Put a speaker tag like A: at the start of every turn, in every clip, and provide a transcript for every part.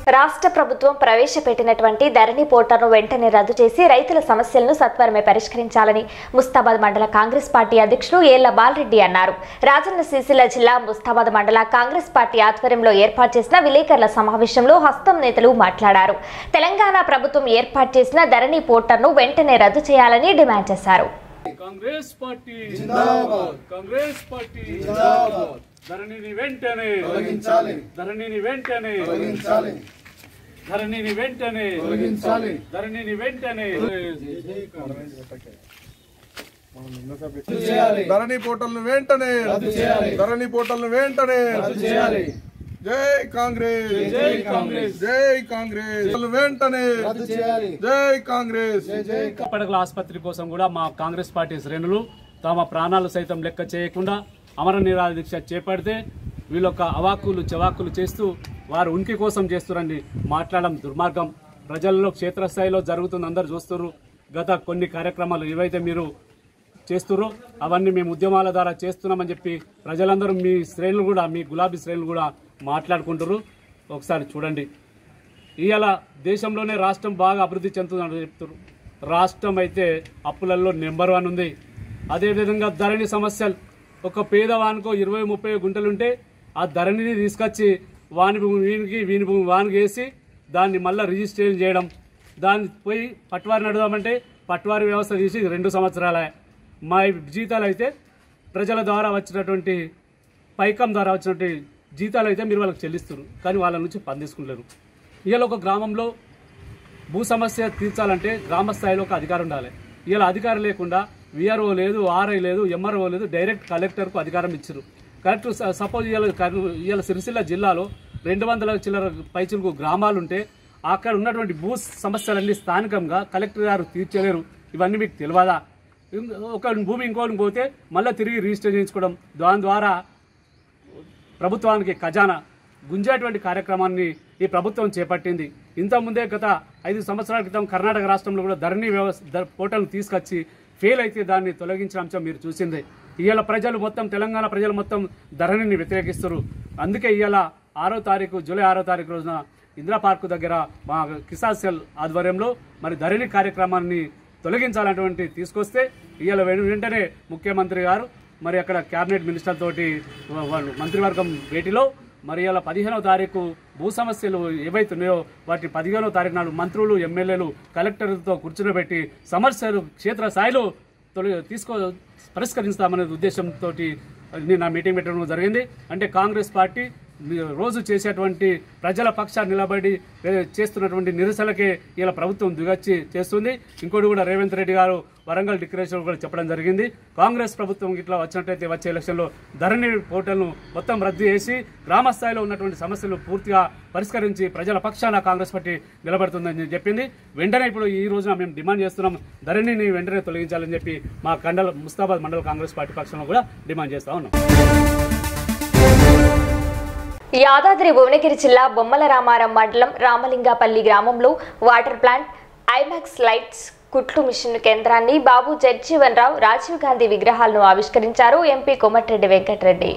A: రాష్ట్ర ప్రభుత్వం ప్రవేశపెట్టినటువంటి ధరణి పోర్టల్ను వెంటనే రద్దు చేసి రైతుల సమస్యలను సత్వరమే పరిష్కరించాలని ముస్తాబాద్ మండల కాంగ్రెస్ పార్టీ అధ్యక్షులు ఏళ్ల బాలరెడ్డి అన్నారు రాజన్న సిరిసిల్ల జిల్లా ముస్తాబాద్ మండల కాంగ్రెస్ పార్టీ ఆధ్వర్యంలో ఏర్పాటు చేసిన విలేకరుల సమావేశంలో హస్తం నేతలు మాట్లాడారు తెలంగాణ ప్రభుత్వం ఏర్పాటు చేసిన ధరణి పోర్టల్ను వెంటనే రద్దు చేయాలని డిమాండ్ చేశారు
B: కాంగ్రెస్ పార్టీ జిందాబాద్ కాంగ్రెస్ పార్టీ జిందాబాద్ ధరణిని వెంటనే
C: తొలగించాలి
B: ధరణిని వెంటనే
C: తొలగించాలి
B: ధరణిని వెంటనే
C: తొలగించాలి
B: ధరణిని వెంటనే
C: చేయాలి
D: ధరణి పోర్టల్ వెంటనే
C: రద్దు చేయాలి.
D: ధరణి పోర్టల్ వెంటనే
C: రద్దు చేయాలి
D: జై కాంగ్రెస్
B: జై కాంగ్రెస్
D: జై కాంగ్రెస్ వెంటనే
C: రద్దు చేయాలి
D: జై కాంగ్రెస్
C: జై జై
B: పడగల ఆసుపత్రి కోసం కూడా మా కాంగ్రెస్ పార్టీ శ్రేణులు తమ ప్రాణాలు సైతం లెక్క చేయకుండా అమర నిరాధ దీక్ష చేపడితే వీళ్ళొక్క అవాకులు చవాకులు చేస్తూ వారు ఉనికి కోసం చేస్తురని మాట్లాడడం దుర్మార్గం ప్రజల్లో క్షేత్రస్థాయిలో జరుగుతుంది అందరు చూస్తున్నారు గత కొన్ని కార్యక్రమాలు ఏవైతే మీరు చేస్తుర్రో అవన్నీ మేము ఉద్యమాల ద్వారా చేస్తున్నామని చెప్పి ప్రజలందరూ మీ శ్రేణులు కూడా మీ గులాబీ శ్రేణులు కూడా మాట్లాడుకుంటారు ఒకసారి చూడండి ఇవాళ దేశంలోనే రాష్ట్రం బాగా అభివృద్ధి చెందుతుందని చెప్తారు రాష్ట్రం అయితే అప్పులలో నెంబర్ వన్ ఉంది అదేవిధంగా ధరణి సమస్యలు ఒక పేదవానికో ఇరవై ముప్పై గుంటలుంటే ఆ ధరణిని తీసుకొచ్చి వాని భూమి వీనికి వీని భూమి వానికి వేసి దాన్ని మళ్ళీ రిజిస్ట్రేషన్ చేయడం దాన్ని పోయి పట్వారిని అడుగుదామంటే పట్వారి వ్యవస్థ తీసి రెండు సంవత్సరాలే మా జీతాలు అయితే ప్రజల ద్వారా వచ్చినటువంటి పైకం ద్వారా వచ్చినటువంటి జీతాలు అయితే మీరు వాళ్ళకి చెల్లిస్తారు కానీ వాళ్ళ నుంచి పందిసుకుంటారు ఇవాళ ఒక గ్రామంలో భూ సమస్య తీర్చాలంటే గ్రామ స్థాయిలో ఒక అధికారం ఉండాలి ఇలా అధికారం లేకుండా విఆర్ఓ లేదు ఆర్ఐ లేదు ఎంఆర్ఓ లేదు డైరెక్ట్ కలెక్టర్కు అధికారం ఇచ్చారు కరెక్ట్ సపోజ్ ఇవాళ ఇవాళ సిరిసిల్ల జిల్లాలో రెండు వందల చిల్లర పైచులకు గ్రామాలు ఉంటే అక్కడ ఉన్నటువంటి భూ సమస్యలన్నీ స్థానికంగా కలెక్టర్ గారు తీర్చలేరు ఇవన్నీ మీకు తెలియదా ఒక భూమి ఇంకోటి పోతే మళ్ళీ తిరిగి రిజిస్టర్ చేయించుకోవడం దాని ద్వారా ప్రభుత్వానికి ఖజానా గుంజేటువంటి కార్యక్రమాన్ని ఈ ప్రభుత్వం చేపట్టింది ఇంతకుముందే గత ఐదు సంవత్సరాల క్రితం కర్ణాటక రాష్ట్రంలో కూడా ధరణి వ్యవస్థ పోర్టల్ను తీసుకొచ్చి ఫెయిల్ అయితే దాన్ని తొలగించిన అంశం మీరు చూసిందే ఇవాళ ప్రజలు మొత్తం తెలంగాణ ప్రజలు మొత్తం ధరణిని వ్యతిరేకిస్తారు అందుకే ఇవాళ ఆరో తారీఖు జూలై ఆరో తారీఖు రోజున ఇందిరా పార్కు దగ్గర మా కిసాన్ సెల్ ఆధ్వర్యంలో మరి ధరణి కార్యక్రమాన్ని తొలగించాలన్నటువంటి తీసుకొస్తే ఇవాళ వెను- వెంటనే ముఖ్యమంత్రి గారు మరి అక్కడ కేబినెట్ మినిస్టర్ తోటి వాళ్ళు మంత్రివర్గం భేటీలో మరి ఇలా పదిహేనవ తారీఖు భూ సమస్యలు ఏవైతున్నాయో వాటి పదిహేనవ తారీఖు నాడు మంత్రులు ఎమ్మెల్యేలు కలెక్టర్లతో కూర్చునబెట్టి సమస్యలు క్షేత్ర స్థాయిలో తొలి తీసుకో పరిష్కరిస్తామనే ఉద్దేశంతో నేను ఆ మీటింగ్ పెట్టడం జరిగింది అంటే కాంగ్రెస్ పార్టీ రోజు చేసేటువంటి ప్రజల పక్షాన్ని నిలబడి ఏ, చేస్తున్నటువంటి నిరసనకే ఇలా ప్రభుత్వం దిగొచ్చి చేస్తుంది ఇంకోటి కూడా రేవంత్ రెడ్డి గారు వరంగల్ డిక్లరేషన్ కూడా చెప్పడం జరిగింది కాంగ్రెస్ ప్రభుత్వం ఇట్లా వచ్చినట్టయితే వచ్చే ఎలక్షన్లో ధరణి పోర్టల్ను మొత్తం రద్దు చేసి గ్రామ స్థాయిలో ఉన్నటువంటి సమస్యలు పూర్తిగా పరిష్కరించి ప్రజల పక్షాన కాంగ్రెస్ పార్టీ నిలబడుతుందని చెప్పింది వెంటనే ఇప్పుడు ఈ రోజున మేము డిమాండ్ చేస్తున్నాం ధరణిని వెంటనే తొలగించాలని చెప్పి మా కండల ముస్తాబాద్ మండల కాంగ్రెస్ పార్టీ పక్షంలో కూడా డిమాండ్ చేస్తా ఉన్నాం
A: యాదాద్రి భువనగిరి జిల్లా బొమ్మల రామారం మండలం రామలింగాపల్లి గ్రామంలో వాటర్ ప్లాంట్ ఐమాక్స్ లైట్స్ కుట్లు మిషన్ కేంద్రాన్ని బాబు జగ్జీవన్ రావు రాజీవ్ గాంధీ విగ్రహాలను ఆవిష్కరించారు ఎంపీ కోమటిరెడ్డి వెంకటరెడ్డి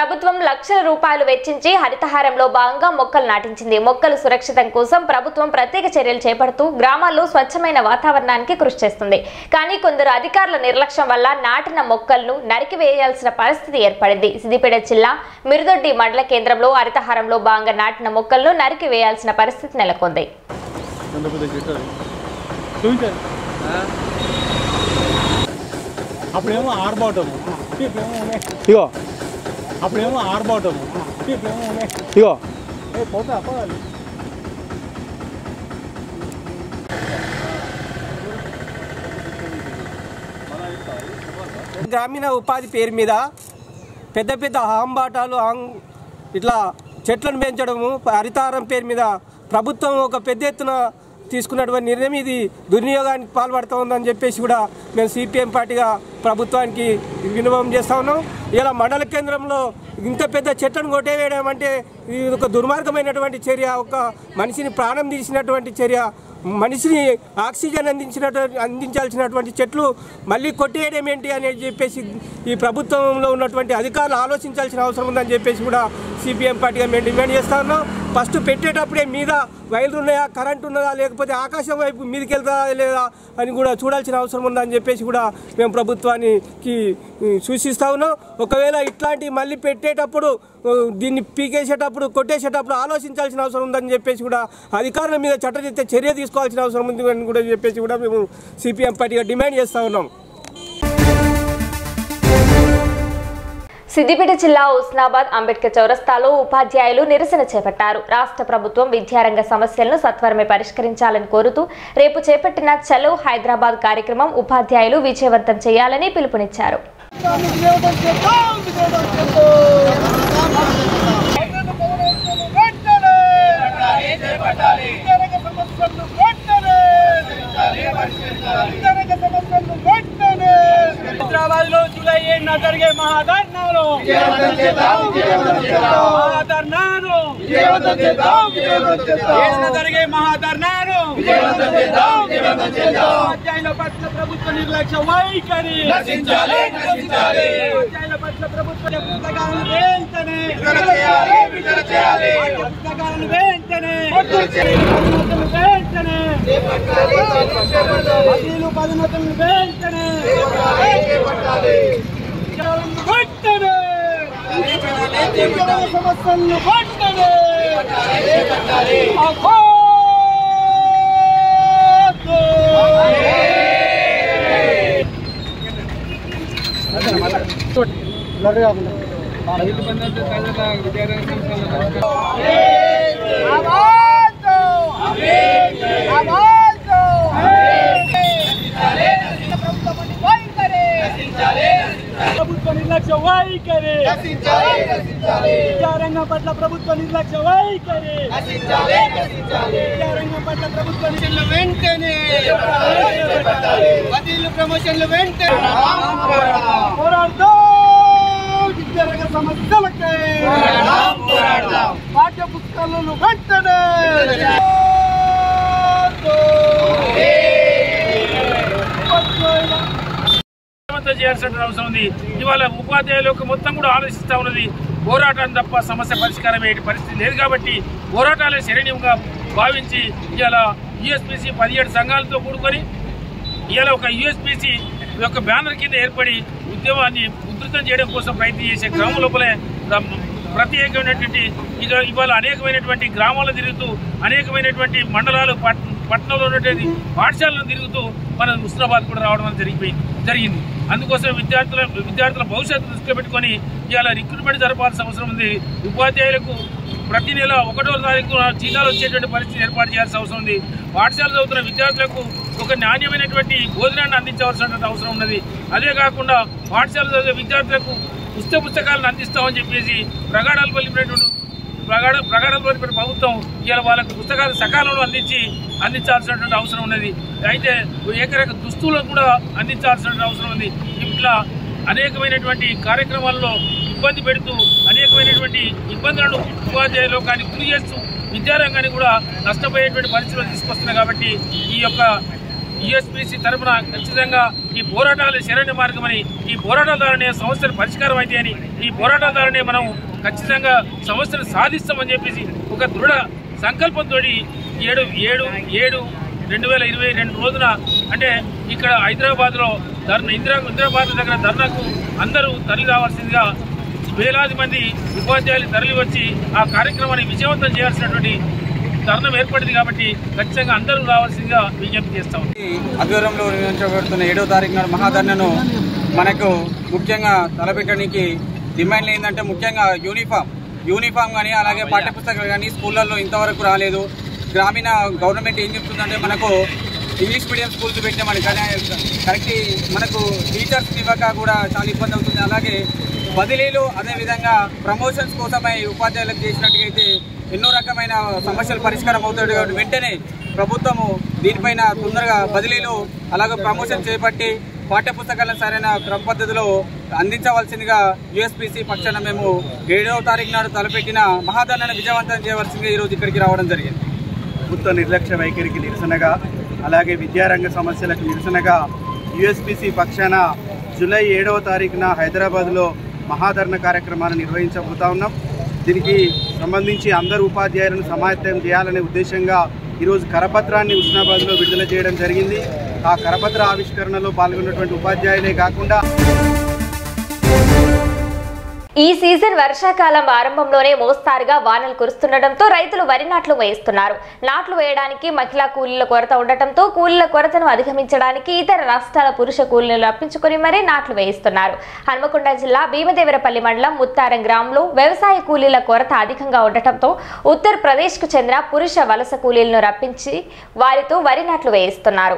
A: ప్రభుత్వం లక్షల రూపాయలు వెచ్చించి హరితహారంలో భాగంగా మొక్కలు నాటించింది మొక్కలు సురక్షితం కోసం ప్రభుత్వం ప్రత్యేక చర్యలు చేపడుతూ గ్రామాల్లో స్వచ్ఛమైన వాతావరణానికి కృషి చేస్తుంది కానీ కొందరు అధికారుల నిర్లక్ష్యం వల్ల నాటిన మొక్కలను నరికివేయాల్సిన పరిస్థితి ఏర్పడింది సిద్దిపేట జిల్లా మిరుదొడ్డి మండల కేంద్రంలో హరితహారంలో భాగంగా నాటిన మొక్కలను నరికివేయాల్సిన పరిస్థితి నెలకొంది
E: అప్పుడేమో ఆర్భాటము ఇగో అప్పుడేమో ఆర్భాటము ఇగో ఏ పోతా పోవాలి
F: గ్రామీణ ఉపాధి పేరు మీద పెద్ద పెద్ద ఆంబాటాలు ఆం- ఇట్లా చెట్లను పెంచడము హరితారం పేరు మీద ప్రభుత్వం ఒక పెద్ద ఎత్తున తీసుకున్నటువంటి నిర్ణయం ఇది దుర్వినియోగానికి పాల్పడుతూ ఉందని చెప్పేసి కూడా మేము సిపిఎం పార్టీగా ప్రభుత్వానికి వినియోగం చేస్తా ఉన్నాం ఇలా మండల కేంద్రంలో ఇంత పెద్ద చెట్లను కొట్టేయడం అంటే ఇది ఒక దుర్మార్గమైనటువంటి చర్య ఒక మనిషిని ప్రాణం తీసినటువంటి చర్య మనిషిని ఆక్సిజన్ అందించినటువంటి అందించాల్సినటువంటి చెట్లు మళ్ళీ కొట్టేయడం ఏంటి అని చెప్పేసి ఈ ప్రభుత్వంలో ఉన్నటువంటి అధికారులు ఆలోచించాల్సిన అవసరం ఉందని చెప్పేసి కూడా సిపిఎం పార్టీగా మేము డిమాండ్ చేస్తా ఉన్నాం ఫస్ట్ పెట్టేటప్పుడే మీద వైర్లు ఉన్నాయా కరెంట్ ఉన్నదా లేకపోతే ఆకాశం వైపు మీదకి వెళ్తా లేదా అని కూడా చూడాల్సిన అవసరం ఉందని చెప్పేసి కూడా మేము ప్రభుత్వానికి ఈ, సూచిస్తా ఉన్నాం ఒకవేళ ఇట్లాంటి మళ్ళీ పెట్టేటప్పుడు ఆ, దీన్ని పీకేసేటప్పుడు కొట్టేసేటప్పుడు ఆలోచించాల్సిన అవసరం ఉందని చెప్పేసి కూడా అధికారుల మీద చట్టరీత్యా చర్య తీసుకోవాల్సిన అవసరం ఉంది అని కూడా చెప్పేసి కూడా మేము సిపిఎం పార్టీగా డిమాండ్ చేస్తా ఉన్నాం
A: సిద్దిపేట జిల్లా ఉస్నాబాద్ అంబేద్కర్ చౌరస్తాలో ఉపాధ్యాయులు నిరసన చేపట్టారు రాష్ట్ర ప్రభుత్వం విద్యారంగ సమస్యలను సత్వరమే పరిష్కరించాలని కోరుతూ రేపు చేపట్టిన చలో హైదరాబాద్ కార్యక్రమం ఉపాధ్యాయులు విజయవంతం చేయాలని పిలుపునిచ్చారు
G: హైదరాబాద్ లో జూలై ఏడున జరిగే మహాధర్నాలు మహాధర్నాలు ఏడున జరిగే మహాధర్నాలు ఉపాధ్యాయుల పట్ల ప్రభుత్వ నిర్లక్ష్య వైఖరి ఉపాధ్యాయుల పట్ల ప్రభుత్వ పుస్తకాలను వెంటనే పాఠ్య పుస్తకాలను వెంటనే వెంటనే వకీలు పదోన్నతులను వెంటనే వెంటనే సమస్యలను వెంటనే అఖోద్దు. Avanzo! Avanzo! ప్రభుత్వ నిర్లక్ష్య వైఖరి విద్యారంగం పట్ల ప్రభుత్వ నిర్లక్ష్య వైఖరి విద్యారంగం పట్ల ప్రభుత్వ నిర్లక్ష్యం వెంటనే బదిలీ ప్రమోషన్లు వెంటనే పోరాడతాం విద్యారంగ సమస్యలకే పాఠ్య పుస్తకాలను వెంటనే
H: ముఖ్యమంత్రి చేయాల్సిన అవసరం ఉంది ఇవాళ ఉపాధ్యాయులకు మొత్తం కూడా ఆలోచిస్తూ ఉన్నది పోరాటం తప్ప సమస్య పరిష్కారం అయ్యే పరిస్థితి లేదు కాబట్టి పోరాటాలే శరణ్యంగా భావించి ఇవాళ యుఎస్పిసి పదిహేడు సంఘాలతో కూడుకొని ఇవాళ ఒక యుఎస్పిసి యొక్క బ్యానర్ కింద ఏర్పడి ఉద్యమాన్ని ఉధృతం చేయడం కోసం ప్రయత్నం చేసే గ్రామం లోపలే ర- ప్రత్యేకమైనటువంటి ఇక ఇవాళ అనేకమైనటువంటి గ్రామాలు తిరుగుతూ అనేకమైనటువంటి మండలాలు పట్- పట్టణంలో ఉన్నటువంటి పాఠశాలను తిరుగుతూ మన హుస్నాబాద్ కూడా రావడం అనేది జరిగిపోయింది జరిగింది అందుకోసం విద్యార్థుల విద్యార్థుల భవిష్యత్తు దృష్టిలో పెట్టుకొని ఇవాళ రిక్రూట్మెంట్ జరపాల్సిన అవసరం ఉంది ఉపాధ్యాయులకు ప్రతి నెల ఒకటో తారీఖు జీతాలు వచ్చేటువంటి పరిస్థితి ఏర్పాటు చేయాల్సిన అవసరం ఉంది పాఠశాల చదువుతున్న విద్యార్థులకు ఒక నాణ్యమైనటువంటి భోజనాన్ని అందించవలసినటువంటి అవసరం ఉన్నది అదే కాకుండా పాఠశాల చదివే విద్యార్థులకు పుస్తక పుస్తకాలను అందిస్తామని చెప్పేసి ప్రగాఢాలు పలిపినటువంటి ప్రగాఢ ప్రగాఢాలు పలిపిన ప్రభుత్వం ఇవాళ వాళ్ళకు పుస్తకాలు సకాలంలో అందించి అందించాల్సినటువంటి అవసరం ఉన్నది అయితే ఏకరక దుస్తులను కూడా అందించాల్సినటువంటి అవసరం ఉంది ఇట్లా అనేకమైనటువంటి కార్యక్రమాల్లో ఇబ్బంది పెడుతూ అనేకమైనటువంటి ఇబ్బందులను ఉపాధ్యాయులు కానీ గురి చేస్తూ విద్యారంగాన్ని కూడా నష్టపోయేటువంటి పరిస్థితులు తీసుకొస్తున్నాయి కాబట్టి ఈ యొక్క యుఎస్పిసి తరఫున ఖచ్చితంగా ఈ పోరాటాలు శరణ్య మార్గమని ఈ పోరాటాల ద్వారానే సమస్యలు పరిష్కారం అవుతాయని ఈ పోరాటాల ద్వారానే మనం ఖచ్చితంగా సమస్యలు సాధిస్తామని చెప్పేసి ఒక దృఢ సంకల్పంతో ఏడు ఏడు ఏడు రెండు వేల ఇరవై రెండు రోజున అంటే ఇక్కడ హైదరాబాద్ లో ధర్నా ఇందిరా ఇందిరాబాద్ దగ్గర ధర్నాకు అందరూ తరలి రావాల్సిందిగా వేలాది మంది ఉపాధ్యాయులు తరలి వచ్చి ఆ కార్యక్రమాన్ని విజయవంతం చేయాల్సినటువంటి తరుణం ఏర్పడింది కాబట్టి ఖచ్చితంగా అందరూ రావాల్సిందిగా విజ్ఞప్తి చేస్తాం
I: ఆధ్వర్యంలో నిర్వహించబడుతున్న ఏడవ తారీఖు నాడు మహాధర్నను మనకు ముఖ్యంగా తలపెట్టడానికి డిమాండ్లు ఏంటంటే ముఖ్యంగా యూనిఫామ్ యూనిఫామ్ కానీ అలాగే పాఠ్యపుస్తకాలు కానీ స్కూళ్ళల్లో ఇంతవరకు రాలేదు గ్రామీణ గవర్నమెంట్ ఏం చెప్తుందంటే మనకు ఇంగ్లీష్ మీడియం స్కూల్స్ పెట్టిన మనకి కరెక్ట్ మనకు టీచర్స్ ఇవ్వక కూడా చాలా ఇబ్బంది అవుతుంది అలాగే బదిలీలు అదేవిధంగా ప్రమోషన్స్ కోసమై ఉపాధ్యాయులకు చేసినట్టుగైతే ఎన్నో రకమైన సమస్యలు పరిష్కారం అవుతాయి కాబట్టి వెంటనే ప్రభుత్వము దీనిపైన తొందరగా బదిలీలు అలాగే ప్రమోషన్ చేపట్టి పాఠ్య పుస్తకాలను సరైన క్రమ పద్ధతిలో అందించవలసిందిగా యుఎస్పిసి పక్షాన మేము ఏడవ తారీఖు నాడు తలపెట్టిన మహాధరణను విజయవంతం చేయవలసిందిగా ఈరోజు ఇక్కడికి రావడం జరిగింది
J: ప్రభుత్వ నిర్లక్ష్య వైఖరికి నిరసనగా అలాగే విద్యారంగ సమస్యలకు నిరసనగా యుఎస్పిసి పక్షాన జూలై ఏడవ తారీఖున హైదరాబాద్లో మహాధరణ కార్యక్రమాన్ని నిర్వహించబోతా ఉన్నాం దీనికి సంబంధించి అందరు ఉపాధ్యాయులను సమాయత్తం చేయాలనే ఉద్దేశంగా ఈరోజు కరపత్రాన్ని ఉస్నాబాద్లో విడుదల చేయడం జరిగింది ఆ కరపత్ర ఆవిష్కరణలో పాల్గొన్నటువంటి ఉపాధ్యాయులే కాకుండా
A: ఈ సీజన్ వర్షాకాలం ఆరంభంలోనే మోస్తారుగా వానలు కురుస్తుండటంతో రైతులు వరి నాట్లు వేయిస్తున్నారు నాట్లు వేయడానికి మహిళా కూలీల కొరత ఉండటంతో కూలీల కొరతను అధిగమించడానికి ఇతర రాష్ట్రాల పురుష కూలీలను రప్పించుకుని మరీ నాట్లు వేయిస్తున్నారు హన్మకొండ జిల్లా భీమదేవరపల్లి మండలం ముత్తారం గ్రామంలో వ్యవసాయ కూలీల కొరత అధికంగా ఉండటంతో ఉత్తరప్రదేశ్కు చెందిన పురుష వలస కూలీలను రప్పించి వారితో వరి నాట్లు వేయిస్తున్నారు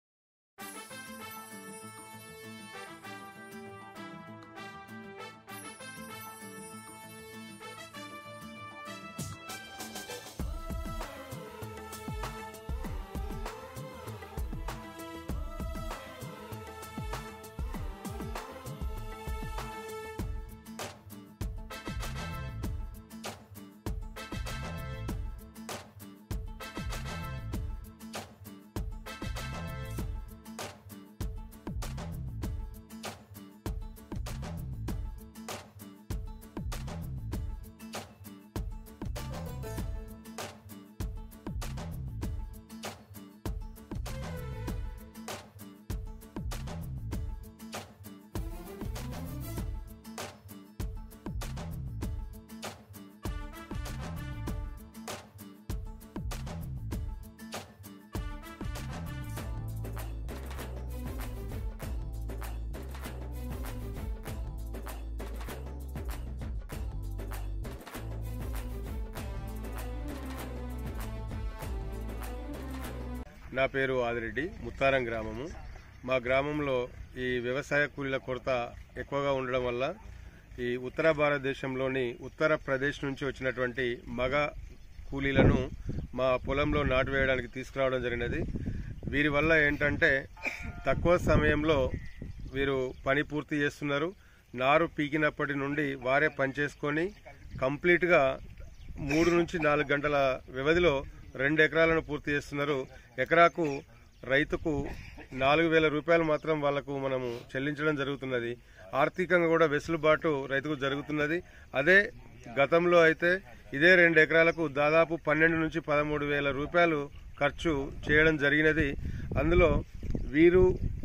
K: నా పేరు ఆదిరెడ్డి ముత్తారం గ్రామము మా గ్రామంలో ఈ వ్యవసాయ కూలీల కొరత ఎక్కువగా ఉండడం వల్ల ఈ ఉత్తర భారతదేశంలోని ఉత్తరప్రదేశ్ నుంచి వచ్చినటువంటి మగ కూలీలను మా పొలంలో నాటు వేయడానికి తీసుకురావడం జరిగినది వీరి వల్ల ఏంటంటే తక్కువ సమయంలో వీరు పని పూర్తి చేస్తున్నారు నారు పీకినప్పటి నుండి వారే పనిచేసుకొని కంప్లీట్గా మూడు నుంచి నాలుగు గంటల వ్యవధిలో రెండు ఎకరాలను పూర్తి చేస్తున్నారు ఎకరాకు రైతుకు నాలుగు వేల రూపాయలు మాత్రం వాళ్లకు మనము చెల్లించడం జరుగుతున్నది ఆర్థికంగా కూడా వెసులుబాటు రైతుకు జరుగుతున్నది అదే గతంలో అయితే ఇదే రెండు ఎకరాలకు దాదాపు పన్నెండు నుంచి పదమూడు వేల రూపాయలు ఖర్చు చేయడం జరిగినది అందులో వీరు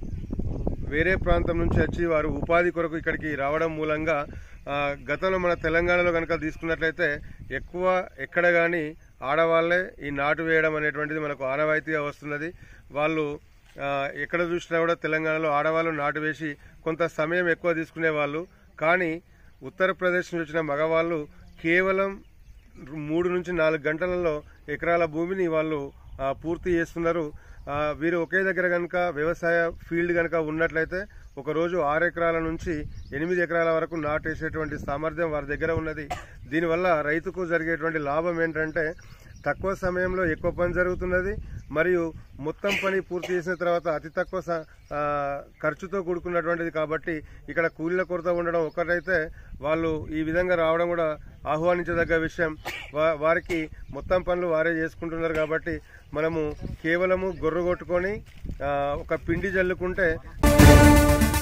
K: వేరే ప్రాంతం నుంచి వచ్చి వారు ఉపాధి కొరకు ఇక్కడికి రావడం మూలంగా ఆ, గతంలో మన తెలంగాణలో కనుక తీసుకున్నట్లయితే ఎక్కువ ఎక్కడ కానీ ఆడవాళ్లే ఈ నాటు వేయడం అనేటువంటిది మనకు ఆనవాయితీగా వస్తున్నది వాళ్ళు ఆ, ఎక్కడ చూసినా కూడా తెలంగాణలో ఆడవాళ్ళు నాటు వేసి కొంత సమయం ఎక్కువ తీసుకునే వాళ్ళు కానీ ఉత్తరప్రదేశ్ నుంచి వచ్చిన మగవాళ్ళు కేవలం మూడు నుంచి నాలుగు గంటలలో ఎకరాల భూమిని వాళ్ళు ఆ, పూర్తి చేస్తున్నారు ఆ, వీరు ఒకే దగ్గర కనుక వ్యవసాయ ఫీల్డ్ కనుక ఉన్నట్లయితే ఒక రోజు ఆరు ఎకరాల నుంచి ఎనిమిది ఎకరాల వరకు నాటేసేటువంటి సామర్థ్యం వారి దగ్గర ఉన్నది దీనివల్ల రైతుకు జరిగేటువంటి లాభం ఏంటంటే తక్కువ సమయంలో ఎక్కువ పని జరుగుతున్నది మరియు మొత్తం పని పూర్తి చేసిన తర్వాత అతి తక్కువ స- ఆ, ఖర్చుతో కూడుకున్నటువంటిది కాబట్టి ఇక్కడ కూలీల కొరత ఉండడం ఒకటైతే వాళ్ళు ఈ విధంగా రావడం కూడా ఆహ్వానించదగ్గ విషయం వా- వారికి మొత్తం పనులు వారే చేసుకుంటున్నారు కాబట్టి మనము కేవలము గొర్రె కొట్టుకొని ఆ, ఒక పిండి జల్లుకుంటే